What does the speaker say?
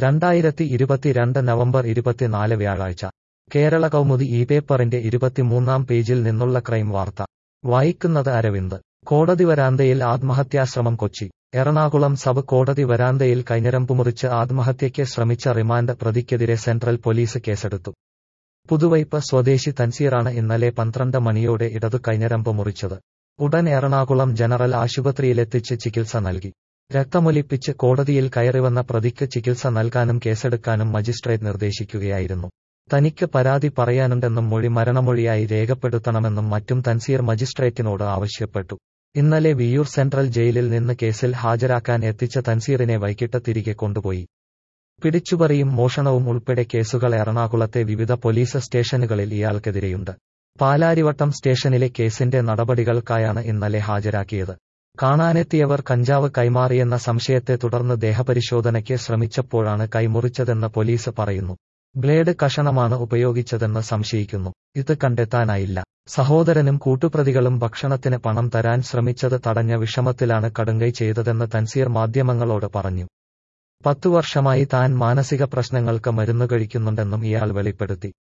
രണ്ടായിരത്തി ഇരുപത്തിരണ്ട് നവംബർ ഇരുപത്തിനാല് വ്യാഴാഴ്ച കേരള കൗമുദി ഈ പേപ്പറിന്റെ ഇരുപത്തിമൂന്നാം പേജിൽ നിന്നുള്ള ക്രൈം വാർത്ത വായിക്കുന്നത് അരവിന്ദ് കോടതി വരാന്തയിൽ ആത്മഹത്യാശ്രമം കൊച്ചി എറണാകുളം സബ് കോടതി വരാന്തയിൽ കൈഞ്ഞരമ്പ് മുറിച്ച് ആത്മഹത്യയ്ക്ക് ശ്രമിച്ച റിമാൻഡ് പ്രതിക്കെതിരെ സെൻട്രൽ പോലീസ് കേസെടുത്തു പുതുവൈപ്പ് സ്വദേശി തൻസീറാണ് ഇന്നലെ പന്ത്രണ്ട് മണിയോടെ ഇടതു കൈഞ്ഞരമ്പ് മുറിച്ചത് ഉടൻ എറണാകുളം ജനറൽ ആശുപത്രിയിലെത്തിച്ച് ചികിത്സ നൽകി രക്തമൊലിപ്പിച്ച് കോടതിയിൽ കയറിവന്ന പ്രതിക്ക് ചികിത്സ നൽകാനും കേസെടുക്കാനും മജിസ്ട്രേറ്റ് നിർദ്ദേശിക്കുകയായിരുന്നു തനിക്ക് പരാതി പറയാനുണ്ടെന്നും മൊഴി മരണമൊഴിയായി രേഖപ്പെടുത്തണമെന്നും മറ്റും തൻസീർ മജിസ്ട്രേറ്റിനോട് ആവശ്യപ്പെട്ടു ഇന്നലെ വിയൂർ സെൻട്രൽ ജയിലിൽ നിന്ന് കേസിൽ ഹാജരാക്കാൻ എത്തിച്ച തൻസീറിനെ വൈകിട്ട് തിരികെ കൊണ്ടുപോയി പിടിച്ചുപറിയും മോഷണവും ഉൾപ്പെടെ കേസുകൾ എറണാകുളത്തെ വിവിധ പോലീസ് സ്റ്റേഷനുകളിൽ ഇയാൾക്കെതിരെയുണ്ട് പാലാരിവട്ടം സ്റ്റേഷനിലെ കേസിന്റെ നടപടികൾക്കായാണ് ഇന്നലെ ഹാജരാക്കിയത് കാണാനെത്തിയവർ കഞ്ചാവ് കൈമാറിയെന്ന സംശയത്തെ തുടർന്ന് ദേഹപരിശോധനയ്ക്ക് ശ്രമിച്ചപ്പോഴാണ് കൈമുറിച്ചതെന്ന് പോലീസ് പറയുന്നു ബ്ലേഡ് കഷണമാണ് ഉപയോഗിച്ചതെന്ന് സംശയിക്കുന്നു ഇത് കണ്ടെത്താനായില്ല സഹോദരനും കൂട്ടുപ്രതികളും ഭക്ഷണത്തിന് പണം തരാൻ ശ്രമിച്ചത് തടഞ്ഞ വിഷമത്തിലാണ് കടുങ്കൈ ചെയ്തതെന്ന് തൻസീർ മാധ്യമങ്ങളോട് പറഞ്ഞു പത്തു വർഷമായി താൻ മാനസിക പ്രശ്നങ്ങൾക്ക് മരുന്ന് കഴിക്കുന്നുണ്ടെന്നും ഇയാൾ വെളിപ്പെടുത്തി